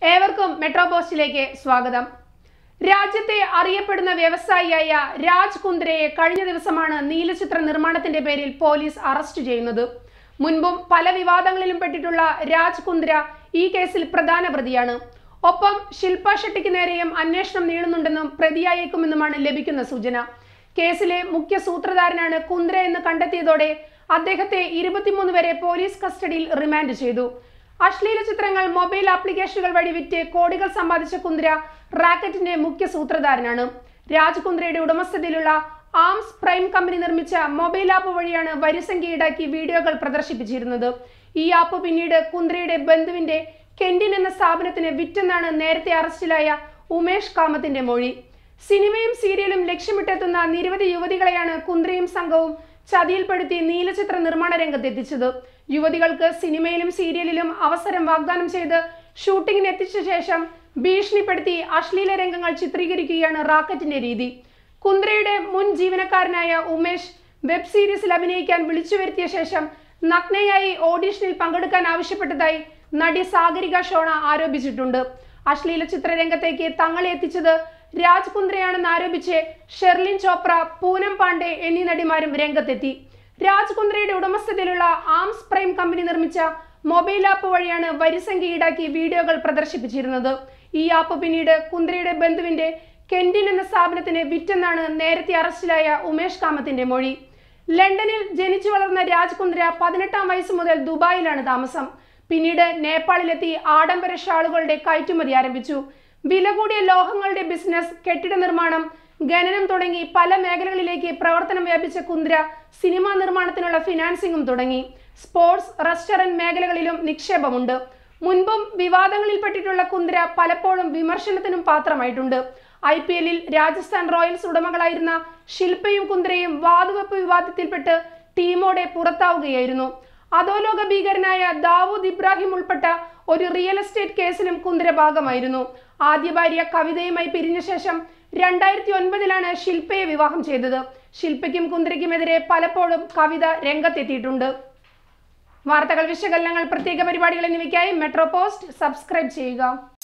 ഏവർക്കും മെട്രോ പോസ്റ്റിലേക്ക് സ്വാഗതം രാജ്യത്തെ അറിയപ്പെടുന്ന വ്യവസായിയായ രാജ് കുന്ദ്രയെ കഴിഞ്ഞ ദിവസമാണ് നീലചിത്ര നിർമ്മാണത്തിന്റെ പേരിൽ പോലീസ് അറസ്റ്റ് ചെയ്യുന്നത് മുൻപും പല വിവാദങ്ങളിലും പെട്ടിട്ടുള്ള രാജ് കുന്ദ്ര ഈ കേസിൽ പ്രധാന പ്രതിയാണ് ഒപ്പം ശില്പ ഷെട്ടിക്ക് നേരെയും അന്വേഷണം നീളുന്നുണ്ടെന്നും പ്രതിയായേക്കുമെന്നുമാണ് ലഭിക്കുന്ന സൂചന കേസിലെ മുഖ്യ സൂത്രധാരനാണ് കുന്ദ്ര എന്ന് കണ്ടെത്തിയതോടെ അദ്ദേഹത്തെ ഇരുപത്തിമൂന്ന് വരെ പോലീസ് കസ്റ്റഡിയിൽ റിമാൻഡ് ചെയ്തു അശ്ലീല ചിത്രങ്ങൾ മൊബൈൽ ആപ്ലിക്കേഷനുകൾ വഴി വിറ്റ് കോടികൾ സമ്പാദിച്ച കുന്ദ്ര റാക്കറ്റിന്റെ മുഖ്യ സൂത്രധാരനാണ് രാജ് കുന്ദ്രയുടെ ഉടമസ്ഥതയിലുള്ള ആംസ് പ്രൈം കമ്പനി നിർമ്മിച്ച മൊബൈൽ ആപ്പ് വഴിയാണ് വരിസംഖ്യ ഈടാക്കി വീഡിയോകൾ പ്രദർശിപ്പിച്ചിരുന്നത് ഈ ആപ്പ് പിന്നീട് കുന്ദ്രയുടെ ബന്ധുവിന്റെ കെൻഡിൻ എന്ന സ്ഥാപനത്തിന് വിറ്റെന്നാണ് നേരത്തെ അറസ്റ്റിലായ ഉമേഷ് കാമത്തിന്റെ മൊഴി സിനിമയും സീരിയലും ലക്ഷ്യമിട്ടെത്തുന്ന നിരവധി യുവതികളെയാണ് കുന്ദ്രയും സംഘവും ചതിയിൽപ്പെടുത്തി നീലചിത്ര നിർമ്മാണ രംഗത്ത് എത്തിച്ചത് യുവതികൾക്ക് സിനിമയിലും സീരിയലിലും അവസരം വാഗ്ദാനം ചെയ്ത് ഷൂട്ടിങ്ങിന് എത്തിച്ച ശേഷം ഭീഷണിപ്പെടുത്തി അശ്ലീല രംഗങ്ങൾ ചിത്രീകരിക്കുകയാണ് റാക്കറ്റിന്റെ രീതി കുന്ദ്രയുടെ മുൻ ജീവനക്കാരനായ ഉമേഷ് വെബ് സീരീസിൽ അഭിനയിക്കാൻ വിളിച്ചു വരുത്തിയ ശേഷം നഗ്നയായി ഓഡീഷനിൽ പങ്കെടുക്കാൻ ആവശ്യപ്പെട്ടതായി നടി സാഗരിക ഷോണ ആരോപിച്ചിട്ടുണ്ട് അശ്ലീല ചിത്രരംഗത്തേക്ക് തങ്ങളെ എത്തിച്ചത് രാജ് കുന്ദ്രയാണെന്ന് ആരോപിച്ച് ഷെർലിൻ ചോപ്ര പൂനം പാണ്ഡെ എന്നീ നടിമാരും രംഗത്തെത്തി രാജ് കുന്ദ്രയുടെ ഉടമസ്ഥതയിലുള്ള ആംസ് പ്രൈം കമ്പനി നിർമ്മിച്ച മൊബൈൽ ആപ്പ് വഴിയാണ് വരിസംഖ്യ ഈടാക്കി വീഡിയോകൾ പ്രദർശിപ്പിച്ചിരുന്നത് ഈ ആപ്പ് പിന്നീട് കുന്ദ്രയുടെ ബന്ധുവിന്റെ കെൻഡിൻ എന്ന സ്ഥാപനത്തിന് വിറ്റെന്നാണ് നേരത്തെ അറസ്റ്റിലായ ഉമേഷ് കാമത്തിന്റെ മൊഴി ലണ്ടനിൽ ജനിച്ചു വളർന്ന രാജ് കുന്ദ്ര പതിനെട്ടാം വയസ്സ് മുതൽ ദുബായിലാണ് താമസം പിന്നീട് നേപ്പാളിലെത്തി ആഡംബര ഷാളുകളുടെ കയറ്റുമതി ആരംഭിച്ചു വില കൂടിയ ലോഹങ്ങളുടെ ബിസിനസ് കെട്ടിട നിർമ്മാണം ഖനനം തുടങ്ങി പല മേഖലകളിലേക്ക് പ്രവർത്തനം വ്യാപിച്ച കുന്ദ്ര സിനിമാ നിർമ്മാണത്തിനുള്ള ഫിനാൻസിംഗും തുടങ്ങി സ്പോർട്സ് റെസ്റ്റോറന്റ് മേഖലകളിലും നിക്ഷേപമുണ്ട് മുൻപും വിവാദങ്ങളിൽപ്പെട്ടിട്ടുള്ള കുന്ദ്ര പലപ്പോഴും വിമർശനത്തിനും പാത്രമായിട്ടുണ്ട് ഐ പി എല്ലിൽ രാജസ്ഥാൻ റോയൽസ് ഉടമകളായിരുന്ന ശില്പയും കുന്ദ്രയും വാതുവെപ്പ് വിവാദത്തിൽപ്പെട്ട് ടീമോടെ പുറത്താവുകയായിരുന്നു അധോലോക ഭീകരനായ ദാവൂദ് ഇബ്രാഹിം ഉൾപ്പെട്ട ഒരു റിയൽ എസ്റ്റേറ്റ് കേസിലും കുന്ദ്ര ഭാഗമായിരുന്നു ആദ്യ ഭാര്യ കവിതയുമായി പിരിഞ്ഞ ശേഷം രണ്ടായിരത്തി ഒൻപതിലാണ് ശില്പയെ വിവാഹം ചെയ്തത് ശില്പയ്ക്കും കുന്ദ്രയ്ക്കുമെതിരെ പലപ്പോഴും കവിത രംഗത്തെത്തിയിട്ടുണ്ട് വാർത്തകൾ വിശകലനങ്ങൾ പ്രത്യേക പരിപാടികൾ എന്നിവയ്ക്കായി മെട്രോ പോസ്റ്റ് സബ്സ്ക്രൈബ് ചെയ്യുക